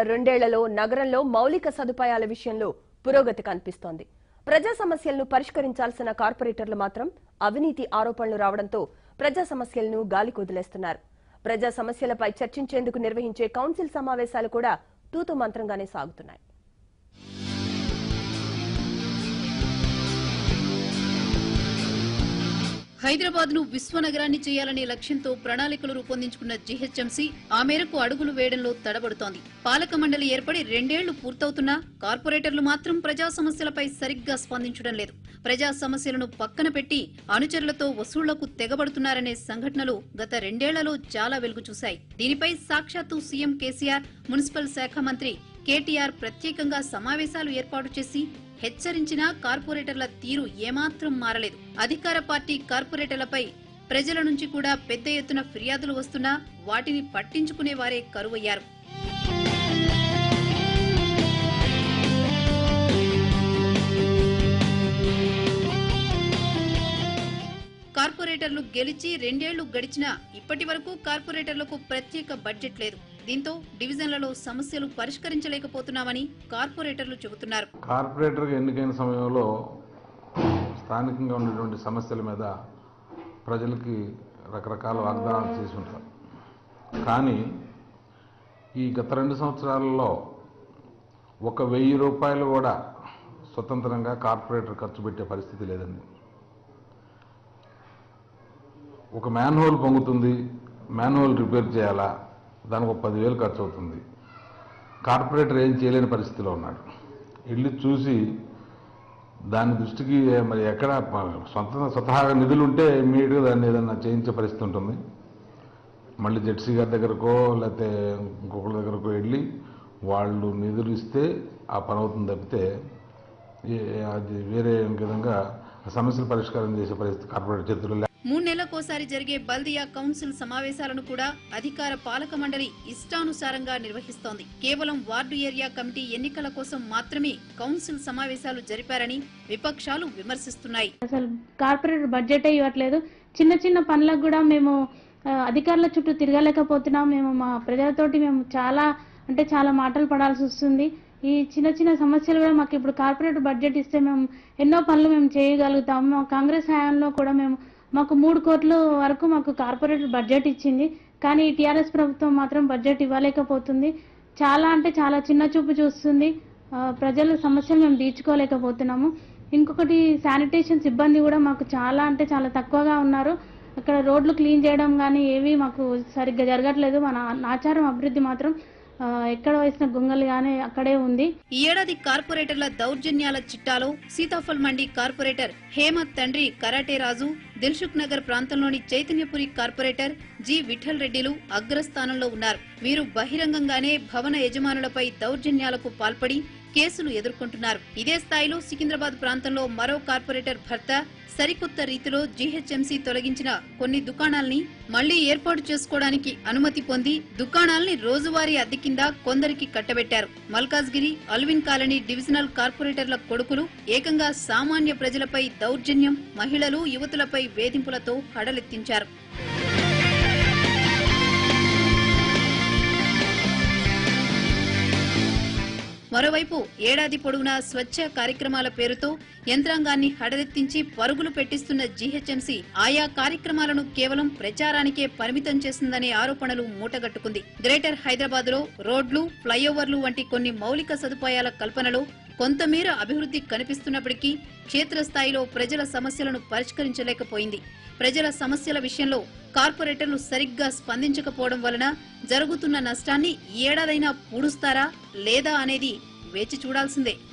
రెండేళ్లలో నగరంలో మౌలిక సదుపాయాల విషయంలో పురోగతి కనిపిస్తోంది ప్రజా సమస్యలను పరిష్కరించాల్సిన కార్పొరేటర్లు మాత్రం అవినీతి ఆరోపణలు రావడంతో ప్రజా సమస్యలను గాలి కుదిలేస్తున్నారు ప్రజా సమస్యలపై చర్చించేందుకు నిర్వహించే కౌన్సిల్ సమావేశాలు కూడా తూతు మంత్రంగానే సాగుతున్నాయి హైదరాబాద్ ను విశ్వనగరాన్ని చేయాలనే లక్ష్యంతో ప్రణాళికలు రూపొందించుకున్న జీహెచ్ఎంసీ ఆ మేరకు అడుగులు వేయడంలో తడబడుతోంది పాలక మండలి ఏర్పడి రెండేళ్లు పూర్తవుతున్నా కార్పొరేటర్లు మాత్రం ప్రజా సమస్యలపై సరిగ్గా స్పందించడం లేదు ప్రజా సమస్యలను పక్కన పెట్టి అనుచరులతో వసూళ్లకు తెగబడుతున్నారనే సంఘటనలు గత రెండేళ్లలో చాలా వెలుగు చూశాయి దీనిపై సాక్షాత్తు సీఎం కేసీఆర్ మున్సిపల్ శాఖ మంత్రి కేటీఆర్ ప్రత్యేకంగా సమావేశాలు ఏర్పాటు చేసి హెచ్చరించినా కార్పొరేటర్ల తీరు ఏమాత్రం మారలేదు అధికార పార్టీ కార్పొరేటర్లపై ప్రజల నుంచి కూడా పెద్ద ఎత్తున ఫిర్యాదులు వస్తున్నా వాటిని పట్టించుకునే వారే కరువయ్యారు కార్పొరేటర్లు గెలిచి రెండేళ్లు గడిచినా ఇప్పటి వరకు కార్పొరేటర్లకు ప్రత్యేక బడ్జెట్ లేదు దీంతో డివిజన్లలో సమస్యలు పరిష్కరించలేకపోతున్నామని కార్పొరేటర్లు చెబుతున్నారు కార్పొరేటర్గా ఎన్నికైన సమయంలో స్థానికంగా ఉన్నటువంటి సమస్యల మీద ప్రజలకి రకరకాల వాగ్దానాలు చేసి ఉంటారు కానీ ఈ గత రెండు సంవత్సరాలలో ఒక వెయ్యి రూపాయలు కూడా స్వతంత్రంగా కార్పొరేటర్ ఖర్చు పెట్టే పరిస్థితి లేదండి ఒక మ్యాన్ హోల్ పొంగుతుంది మ్యాన్ హోల్ రిపేర్ చేయాలా దానికి ఒక పదివేలు ఖర్చు అవుతుంది కార్పొరేటర్ ఏం చేయలేని పరిస్థితిలో ఉన్నాడు వెళ్ళి చూసి దాని దృష్టికి మరి ఎక్కడ సొంత స్వతహాగా నిధులు ఉంటే ఇమీడియట్గా దాన్ని ఏదన్నా చేయించే పరిస్థితి ఉంటుంది మళ్ళీ జెడ్సీ గారి దగ్గరకో లేకపోతే ఇంకొకరి దగ్గరకో వెళ్ళి వాళ్ళు నిధులు ఇస్తే ఆ పని అవుతుంది తప్పితే ఏ- అది వేరే విధంగా సమస్యలు పరిష్కారం చేసే పరిస్థితి కార్పొరేట్ చేతుల్లో లే- మూడు నెలలకోసారి జరిగే బల్దియా కౌన్సిల్ సమావేశాలను కూడా అధికార పాలక మండలి ఇష్టానుసారంగా నిర్వహిస్తోంది కేవలం వార్డు ఏరియా కమిటీ ఎన్నికల కోసం మాత్రమే కౌన్సిల్ సమావేశాలు జరిపారని విపక్షాలు విమర్శిస్తున్నాయి అసలు కార్పొరేట్ బడ్జెటే ఇవ్వట్లేదు చిన్న చిన్న పనులకు కూడా మేము ఆ, అధికారుల చుట్టూ తిరగలేకపోతున్నాం మేము మా ప్రజలతోటి మేము చాలా అంటే చాలా మాటలు పడాల్సి వస్తుంది ఈ చిన్న చిన్న సమస్యలు కూడా మాకు ఇప్పుడు కార్పొరేట్ బడ్జెట్ ఇస్తే మేము ఎన్నో పనులు మేము చేయగలుగుతాము మా కాంగ్రెస్ హయాంలో కూడా మేము మాకు మూడు కోట్ల వరకు మాకు కార్పొరేట్ బడ్జెట్ ఇచ్చింది కానీ ఈ టీఆర్ఎస్ ప్రభుత్వం మాత్రం బడ్జెట్ ఇవ్వలేకపోతుంది చాలా అంటే చాలా చిన్న చూపు చూస్తుంది ఆ, ప్రజల సమస్యలు మేము తీర్చుకోలేకపోతున్నాము ఇంకొకటి శానిటేషన్ సిబ్బంది కూడా మాకు చాలా అంటే చాలా తక్కువగా ఉన్నారు అక్కడ రోడ్లు క్లీన్ చేయడం కానీ ఏవి మాకు సరిగ్గా జరగట్లేదు మన ఆచారం అభివృద్ధి మాత్రం ఆ, ఎక్కడ వేసిన గొంగలి కానీ అక్కడే ఉంది ఈ ఏడాది కార్పొరేటర్ల దౌర్జన్యాల చిట్టాలో సీతాఫల్ మండి కార్పొరేటర్ హేమత్ తండ్రి కరాటే రాజు దిల్సుఖ్ నగర్ ప్రాంతంలోని చైతన్యపురి కార్పొరేటర్ జి విఠల్ రెడ్డిలు అగ్రస్థానంలో ఉన్నారు వీరు బహిరంగంగానే భవన యజమానులపై దౌర్జన్యాలకు పాల్పడి కేసులు ఎదుర్కొంటున్నారు ఇదే స్థాయిలో సికింద్రాబాద్ ప్రాంతంలో మరో కార్పొరేటర్ భర్త సరికొత్త రీతిలో జీహెచ్ఎంసీ తొలగించిన కొన్ని దుకాణాల్ని మళ్లీ ఏర్పాటు చేసుకోవడానికి అనుమతి పొంది దుకాణాల్ని రోజువారీ అద్దె కింద కొందరికి కట్టబెట్టారు మల్కాజ్గిరి అల్విన్ కాలనీ డివిజనల్ కార్పొరేటర్ల కొడుకులు ఏకంగా సామాన్య ప్రజలపై దౌర్జన్యం మహిళలు యువతులపై వేధింపులతో హడలెత్తించారు మరోవైపు ఏడాది పొడవునా స్వచ్ఛ కార్యక్రమాల పేరుతో యంత్రాంగాన్ని హడలెత్తించి పరుగులు పెట్టిస్తున్న జీహెచ్ఎంసీ ఆయా కార్యక్రమాలను కేవలం ప్రచారానికే పరిమితం చేసిందనే ఆరోపణలు మూటగట్టుకుంది గ్రేటర్ హైదరాబాద్ లో రోడ్లు ఫ్లైఓవర్లు వంటి కొన్ని మౌలిక సదుపాయాల కల్పనలో కొంతమేర అభివృద్ధి కనిపిస్తున్నప్పటికీ క్షేత్రస్థాయిలో ప్రజల సమస్యలను పరిష్కరించలేకపోయింది ప్రజల సమస్యల విషయంలో కార్పొరేటర్లు సరిగ్గా స్పందించకపోవడం వలన జరుగుతున్న నష్టాన్ని ఈ ఏడాదైనా పూడుస్తారా లేదా అనేది వేచి చూడాల్సిందే